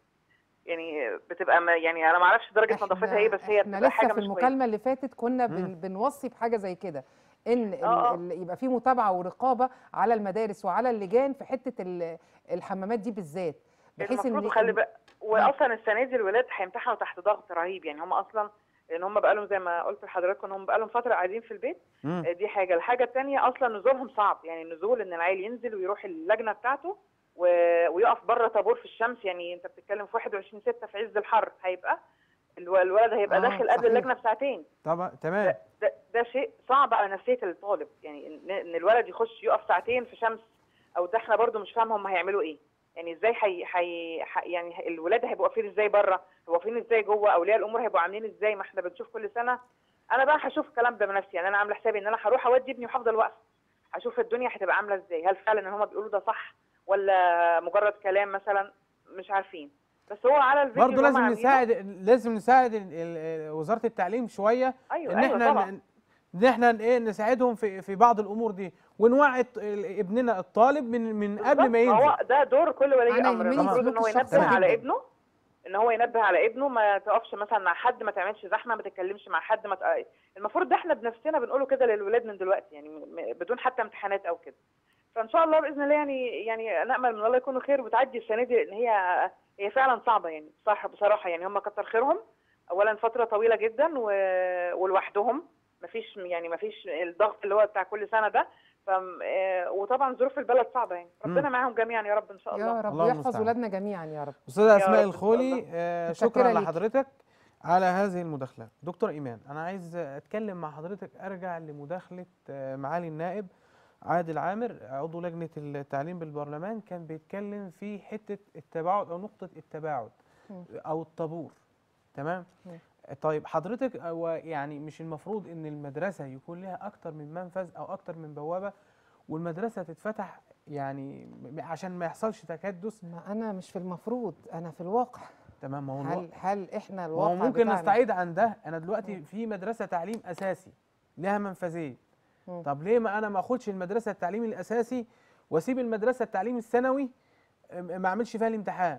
يعني بتبقى ما يعني انا ما اعرفش درجه احنا- نظافتها ايه بس هي احنا بتبقى لسه حاجه في مش كويسه المكالمه اللي فاتت كنا مم. بن بنوصي بحاجه زي كده ان ال- آه، آه. ال- يبقى في متابعه ورقابه على المدارس وعلى اللجان في حته ال- الحمامات دي بالذات بحيث المفروض ان خلي بقى واصلا السنه دي الولاد هيمتحنوا تحت ضغط رهيب يعني هم اصلا لان هم بقالهم زي ما قلت لحضراتكم ان هم بقالهم فتره قاعدين في البيت مم. آه، دي حاجه الحاجه الثانيه اصلا نزولهم صعب يعني النزول ان العيل ينزل ويروح اللجنه بتاعته و... ويقف بره طابور في الشمس يعني انت بتتكلم في 21 6 في عز الحر هيبقى الو- الولد هيبقى آه، داخل قبل صحيح. اللجنه بساعتين طبعا تمام ده, ده شيء صعب على نفسيه الطالب يعني ان إن الولد يخش يقف ساعتين في شمس او ده احنا برضو مش فاهمه هم هيعملوا ايه يعني ازاي حي... حي... حي... يعني الولاد هيبقوا واقفين ازاي بره هيبقوا واقفين ازاي جوه اولياء الامور هيبقوا عاملين ازاي ما احنا بنشوف كل سنه انا بقى هشوف الكلام ده بنفسي يعني انا عامله حسابي ان انا هروح اودي ابني وهفضل واقفه هشوف الدنيا هتبقى عامله ازاي هل فعلا ان هم بيقولوا ده صح ولا مجرد كلام مثلا مش عارفين بس هو على الفيديو برضه اللي هم لازم عاملينه- نساعد لازم نساعد ال- ال- وزاره التعليم شويه ايوه ان ايوه احنا طبعا ن- ان احنا ايه نساعدهم في في بعض الامور دي ونوعي الط- ال- ابننا الطالب من من قبل ما بالظبط، ينزل هو ده دور كل ولي أنا امر يهمني المفروض ان سلوك هو الشخص ينبه على جداً. ابنه ان هو ينبه على ابنه ما تقفش مثلا مع حد ما تعملش زحمه ما تتكلمش مع حد ما تق... المفروض ده احنا بنفسنا بنقوله كده للولاد من دلوقتي يعني م- م- بدون حتى امتحانات او كده فان شاء الله باذن الله يعني يعني نامل من الله يكونوا خير وتعدي السنه دي لان هي هي فعلا صعبه يعني صح بصراحه يعني هم كتر خيرهم اولا فتره طويله جدا و... ولوحدهم مفيش يعني مفيش الضغط اللي هو بتاع كل سنه ده ف وطبعا ظروف البلد صعبه يعني ربنا معاهم جميعا يا رب ان شاء الله يا رب الله يحفظ المستعان. ولادنا جميعا يا رب استاذه اسماء رب إن شاء الخولي الله. آه متشكرة شكرا ليكي. لحضرتك على هذه المداخلة دكتور إيمان أنا عايز أتكلم مع حضرتك أرجع لمداخلة آه، معالي النائب عادل عامر عضو لجنة التعليم بالبرلمان كان بيتكلم في حتة التباعد أو نقطة التباعد مم. أو الطابور تمام مم. طيب حضرتك هو يعني مش المفروض إن المدرسة يكون لها أكتر من منفذ أو أكتر من بوابة والمدرسة تتفتح يعني م- عشان ما يحصلش تكدس ما انا مش في المفروض انا في الواقع تمام ما هو الوقت هل هل احنا ما الواقع هو ممكن بتاعنا نستعيد عن ده انا دلوقتي مم. في مدرسه تعليم اساسي لها منفذين مم. طب ليه ما انا ما اخدش المدرسه التعليم الاساسي واسيب المدرسه التعليم الثانوي أم- ما اعملش فيها الامتحان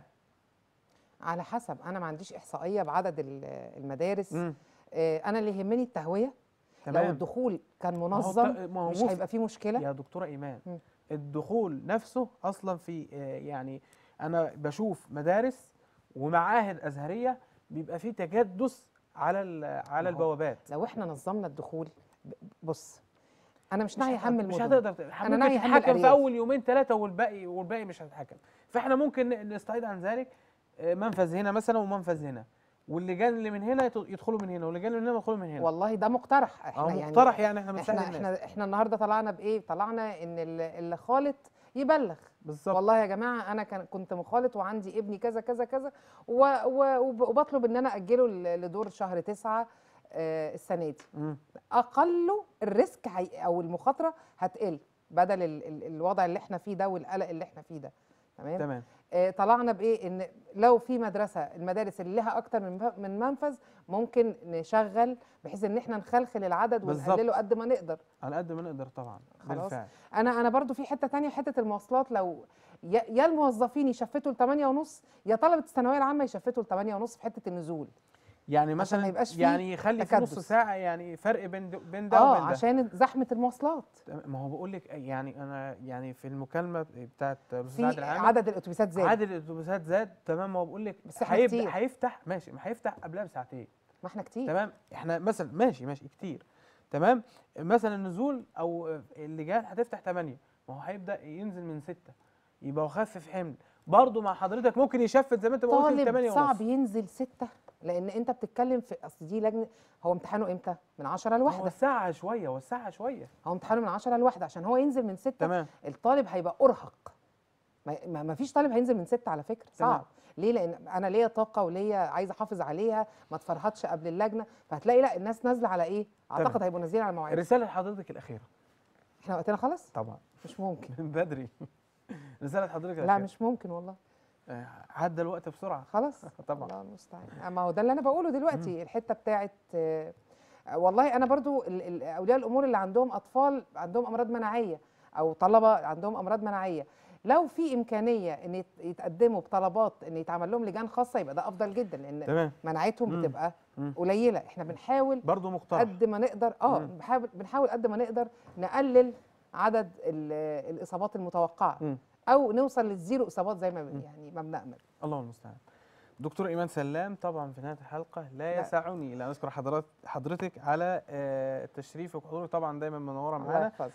على حسب انا ما عنديش احصائيه بعدد ال- المدارس مم. آه، انا اللي يهمني التهويه لو تمام الدخول كان ما هو منظم الت- ما هو مش مف- هيبقى فيه مشكله يا دكتوره ايمان مم. الدخول نفسه اصلا في آه، يعني انا بشوف مدارس ومعاهد ازهريه بيبقى فيه تكدس على ال- على ما هو البوابات لو احنا نظمنا الدخول ب- بص انا مش مش ناوي هت- احمل مش مدن. هتقدر ت- أنا ممكن ناوي أحمل تتحكم في أرياف. اول يومين ثلاثه والباقي والباقي مش هتتحكم فاحنا ممكن ن- نستعيد عن ذلك آه، منفذ هنا مثلا ومنفذ هنا واللجان اللي من هنا يت- يدخلوا من هنا واللجان اللي من هنا يدخلوا من هنا والله ده مقترح احنا اه يعني مقترح يعني احنا بنساعد احنا الناس احنا احنا النهارده طلعنا بايه طلعنا ان اللي اللي خالط يبلغ بالظبط والله يا جماعه انا كان كنت مخالط وعندي ابني كذا كذا كذا و و وب- وبطلب ان انا اجله ل- لدور شهر تسعة آه، السنه دي مم. اقله الريسك هي او المخاطره هتقل بدل ال ال الوضع اللي احنا فيه ده والقلق اللي احنا فيه ده تمام تمام آه، طلعنا بايه ان لو في مدرسه المدارس اللي لها اكتر من ف- من منفذ ممكن نشغل بحيث ان احنا نخلخل العدد بالظبط. ونقلله قد ما نقدر على قد ما نقدر طبعا خلاص. بالفعل انا انا برضو في حته تانية حته المواصلات لو يا يا الموظفين يشفتوا ل 8 ونص يا طلبه الثانويه العامه يشفتوا ل 8 ونص في حته النزول يعني عشان ما مثلا يبقاش فيه يعني يخلي في نص تكدس. ساعه يعني فرق بين د- بين ده اه وبين ده عشان زحمه المواصلات تمام، ما هو بقول لك يعني انا يعني في المكالمه بتاعت الاستاذ في عادل عامر عدد الاتوبيسات زاد عدد الاتوبيسات زاد تمام ما هو بقول لك بس إحنا هيبدأ- كتير. هيفتح ماشي ما هيفتح قبلها بساعتين ما احنا كتير تمام احنا مثلا ماشي ماشي كتير تمام مثلا النزول او اللجان هتفتح 8 ما هو هيبدا ينزل من 6 يبقى هو خفف حمل برضه مع حضرتك ممكن يشفت زي ما انت ما قلت ل 8 طالب ونص صعب ينزل ستة لان انت بتتكلم في اصل دي لجنه هو امتحانه امتى من 10 هو لواحدة الساعه شويه هو الساعه شويه هو امتحانه من 10 لواحدة عشان هو ينزل من ستة تمام الطالب هيبقى ارهق ما- ما ما فيش طالب هينزل من ستة على فكره تمام. صعب ليه لان انا ليا طاقه وليا عايزه احافظ عليها ما تفرهدش قبل اللجنه فهتلاقي لا الناس نازله على ايه اعتقد تمام. هيبقوا نازلين على مواعيد رساله لحضرتك الاخيره احنا وقتنا خلص طبعا مش ممكن من بدري رساله حضرتك لا الأخيرة. مش ممكن والله آه، عدى الوقت بسرعه خلاص طبعا الله المستعان ما هو ده اللي انا بقوله دلوقتي الحته بتاعت آه، والله انا برضو ال- ال- اولياء الامور اللي عندهم اطفال عندهم امراض مناعيه او طلبه عندهم امراض مناعيه لو في امكانيه ان يت- يتقدموا بطلبات ان يتعمل لهم لجان خاصه يبقى ده افضل جدا لان تمام مناعتهم مم. بتبقى مم. قليله احنا بنحاول برضه مقترح قد ما نقدر اه مم. بنحاول بنحاول قد ما نقدر نقلل عدد ال- الاصابات المتوقعه مم. او نوصل للزيرو اصابات زي ما بن- مم. يعني ما بنامل الله المستعان دكتور ايمان سلام طبعا في نهايه الحلقه لا لا. يسعني الا ان اشكر حضرات حضرتك على آه، تشريفك وحضورك طبعا دايما منوره الله معانا يحفظك.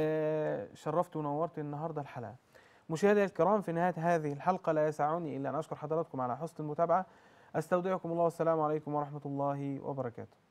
آه، شرفت ونورت النهارده الحلقه مشاهدينا الكرام في نهايه هذه الحلقه لا يسعني الا ان اشكر حضراتكم على حسن المتابعه استودعكم الله والسلام عليكم ورحمه الله وبركاته